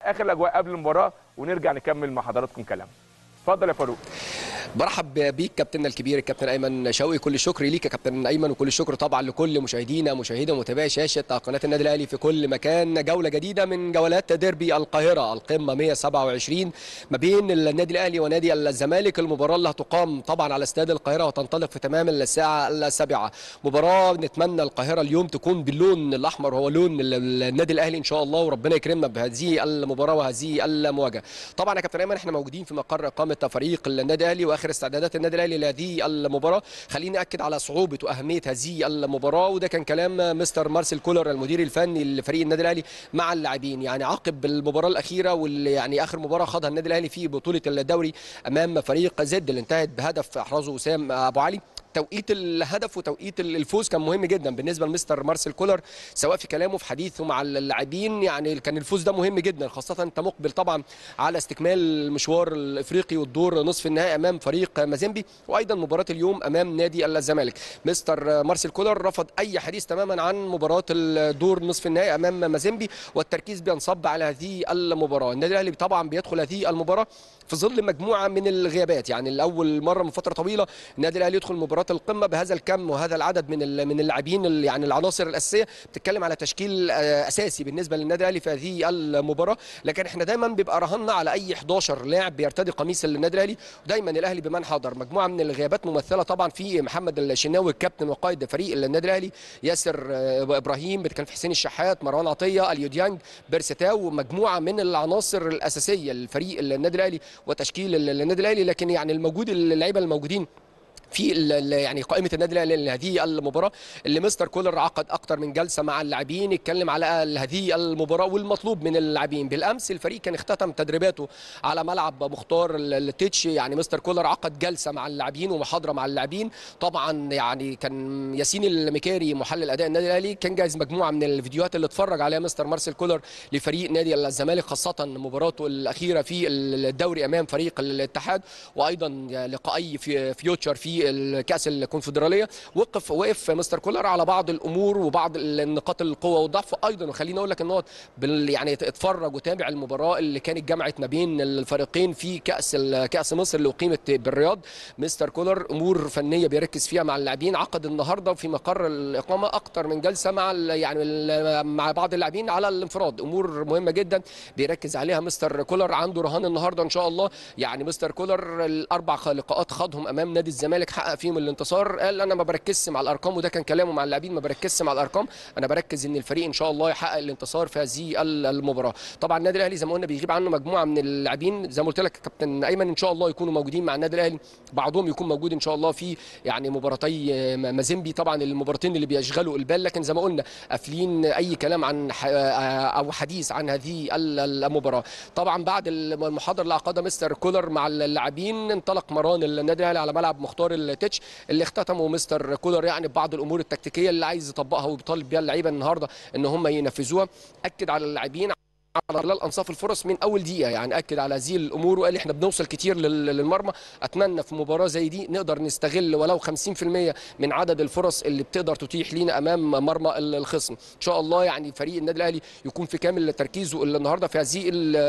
اخر الاجواء قبل المباراه ونرجع نكمل مع حضراتكم كلام اتفضل يا فاروق برحب بيك كابتننا الكبير الكابتن ايمن شوقي كل الشكر ليك يا كابتن ايمن وكل الشكر طبعا لكل مشاهدينا مشاهدي ومتابعي شاشه قناه النادي الاهلي في كل مكان جوله جديده من جولات ديربي القاهره القمه 127 ما بين النادي الاهلي ونادي الزمالك المباراه اللي هتقام طبعا على استاد القاهره وتنطلق في تمام الساعه السابعه مباراه نتمنى القاهره اليوم تكون باللون الاحمر هو لون النادي الاهلي ان شاء الله وربنا يكرمنا بهذه المباراه وهذه المواجهه طبعا يا كابتن ايمن احنا موجودين في مقر اقامه فريق النادي الاهلي واخر استعدادات النادي الاهلي لهذه المباراه خليني اكد على صعوبه واهميه هذه المباراه وده كان كلام مستر مارسيل كولر المدير الفني لفريق النادي الاهلي مع اللاعبين يعني عقب المباراه الاخيره واللي يعني اخر مباراه خاضها النادي الاهلي في بطوله الدوري امام فريق زد اللي انتهت بهدف احرزه وسام ابو علي توقيت الهدف وتوقيت الفوز كان مهم جدا بالنسبه لمستر مارسيل كولر سواء في كلامه في حديثه مع اللاعبين يعني كان الفوز ده مهم جدا خاصه انت مقبل طبعا على استكمال المشوار الافريقي والدور نصف النهائي امام فريق مازيمبي وايضا مباراه اليوم امام نادي الزمالك مستر مارسيل كولر رفض اي حديث تماما عن مباراه الدور نصف النهائي امام مازيمبي والتركيز بينصب على هذه المباراه النادي الاهلي طبعا بيدخل هذه المباراه في ظل مجموعه من الغيابات يعني الاول مره من فتره طويله النادي الاهلي يدخل مباراه القمه بهذا الكم وهذا العدد من من اللاعبين يعني العناصر الاساسيه بتتكلم على تشكيل اساسي بالنسبه للنادي الاهلي في هذه المباراه لكن احنا دايما بيبقى رهنا على اي 11 لاعب بيرتدي قميص النادي الاهلي ودايما الاهلي بمن حضر مجموعه من الغيابات ممثله طبعا في محمد الشناوي الكابتن وقائد فريق النادي الاهلي ياسر ابراهيم كان في حسين الشحات مروان عطيه اليوديانج بيرستاو مجموعه من العناصر الاساسيه للفريق النادي الاهلي وتشكيل النادي الاهلي لكن يعني الموجود اللعيبه الموجودين في يعني قائمه النادي الاهلي لهذه المباراه اللي مستر كولر عقد اكثر من جلسه مع اللاعبين اتكلم على هذه المباراه والمطلوب من اللاعبين بالامس الفريق كان اختتم تدريباته على ملعب مختار التتش يعني مستر كولر عقد جلسه مع اللاعبين ومحاضره مع اللاعبين طبعا يعني كان ياسين المكاري محلل اداء النادي الاهلي كان جاهز مجموعه من الفيديوهات اللي اتفرج عليها مستر مارسيل كولر لفريق نادي الزمالك خاصه مباراته الاخيره في الدوري امام فريق الاتحاد وايضا لقائي في فيوتشر في الكاس الكونفدراليه وقف وقف مستر كولر على بعض الامور وبعض النقاط القوه والضعف ايضا وخليني اقول لك ان هو يعني اتفرج وتابع المباراه اللي كانت جمعت ما بين الفريقين في كاس كاس مصر اللي اقيمت بالرياض مستر كولر امور فنيه بيركز فيها مع اللاعبين عقد النهارده في مقر الاقامه اكتر من جلسه مع يعني مع بعض اللاعبين على الانفراد امور مهمه جدا بيركز عليها مستر كولر عنده رهان النهارده ان شاء الله يعني مستر كولر الاربع لقاءات خاضهم امام نادي الزمالك حقق فيهم الانتصار قال انا ما بركزش مع الارقام وده كان كلامه مع اللاعبين ما بركزش مع الارقام انا بركز ان الفريق ان شاء الله يحقق الانتصار في هذه المباراه طبعا النادي الاهلي زي ما قلنا بيغيب عنه مجموعه من اللاعبين زي ما قلت لك كابتن ايمن ان شاء الله يكونوا موجودين مع النادي الاهلي بعضهم يكون موجود ان شاء الله في يعني مباراتي مازيمبي طبعا المباراتين اللي بيشغلوا البال لكن زي ما قلنا قافلين اي كلام عن او حديث عن هذه المباراه طبعا بعد المحاضره اللي عقدها مستر كولر مع اللاعبين انطلق مران النادي الاهلي على ملعب مختار التتش اللي اختتموا مستر كولر يعني ببعض الامور التكتيكيه اللي عايز يطبقها وبيطالب بيها اللعيبه النهارده ان هم ينفذوها اكد على اللاعبين على خلال انصاف الفرص من اول دقيقه يعني اكد على هذه الامور وقال احنا بنوصل كتير للمرمى اتمنى في مباراه زي دي نقدر نستغل ولو 50% من عدد الفرص اللي بتقدر تتيح لينا امام مرمى الخصم ان شاء الله يعني فريق النادي الاهلي يكون في كامل تركيزه النهارده في هذه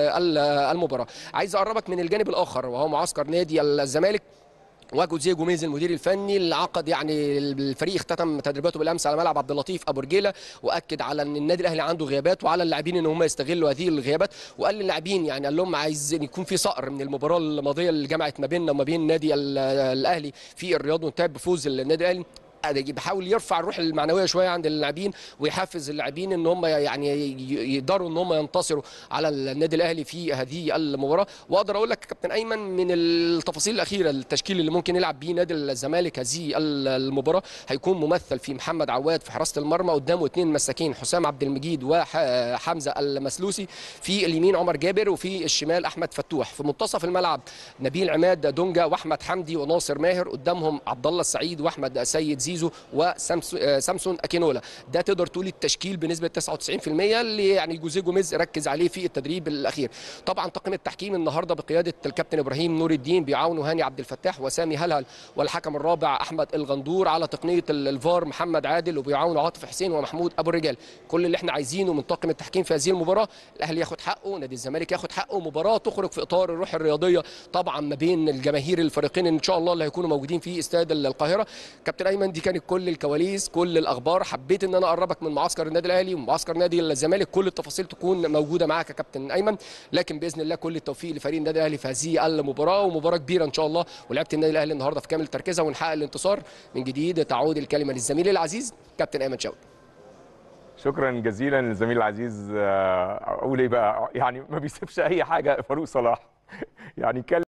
المباراه عايز اقربك من الجانب الاخر وهو معسكر نادي الزمالك وجوزيه جوميز المدير الفني اللي عقد يعني الفريق اختتم تدريباته بالامس على ملعب عبد اللطيف ابو رجيله واكد على ان النادي الاهلي عنده غيابات وعلى اللاعبين ان هم يستغلوا هذه الغيابات وقال للاعبين يعني قال لهم عايز يكون في صقر من المباراه الماضيه اللي جمعت ما بيننا وما بين نادي الاهلي في الرياض وانتهت بفوز النادي الاهلي بيحاول يرفع الروح المعنويه شويه عند اللاعبين ويحفز اللاعبين ان هم يعني يقدروا ان هم ينتصروا على النادي الاهلي في هذه المباراه واقدر اقول لك كابتن ايمن من التفاصيل الاخيره التشكيل اللي ممكن يلعب بيه نادي الزمالك هذه المباراه هيكون ممثل في محمد عواد في حراسه المرمى قدامه اثنين مساكين حسام عبد المجيد وحمزه المسلوسي في اليمين عمر جابر وفي الشمال احمد فتوح في منتصف الملعب نبيل عماد دونجا واحمد حمدي وناصر ماهر قدامهم عبد الله السعيد واحمد سيد زيزو زيزو وسامسون اكينولا ده تقدر تقول التشكيل بنسبه 99% اللي يعني جوزيه جوميز ركز عليه في التدريب الاخير طبعا طاقم التحكيم النهارده بقياده الكابتن ابراهيم نور الدين بيعاونوا هاني عبد الفتاح وسامي هلهل والحكم الرابع احمد الغندور على تقنيه ال- الفار محمد عادل وبيعاونوا عاطف حسين ومحمود ابو الرجال كل اللي احنا عايزينه من طاقم التحكيم في هذه المباراه الاهلي ياخد حقه نادي الزمالك ياخد حقه مباراه تخرج في اطار الروح الرياضيه طبعا ما بين الجماهير الفريقين ان شاء الله اللي هيكونوا موجودين في استاد القاهره كابتن ايمن دي كانت كل الكواليس كل الاخبار حبيت ان انا اقربك من معسكر النادي الاهلي ومعسكر نادي الزمالك كل التفاصيل تكون موجوده معاك يا كابتن ايمن لكن باذن الله كل التوفيق لفريق النادي الاهلي في هذه المباراه ومباراه كبيره ان شاء الله ولعبه النادي الاهلي النهارده في كامل تركيزها ونحقق الانتصار من جديد تعود الكلمه للزميل العزيز كابتن ايمن شوقي شكرا جزيلا للزميل العزيز آه، اقول ايه بقى يعني ما بيسيبش اي حاجه فاروق صلاح يعني كلم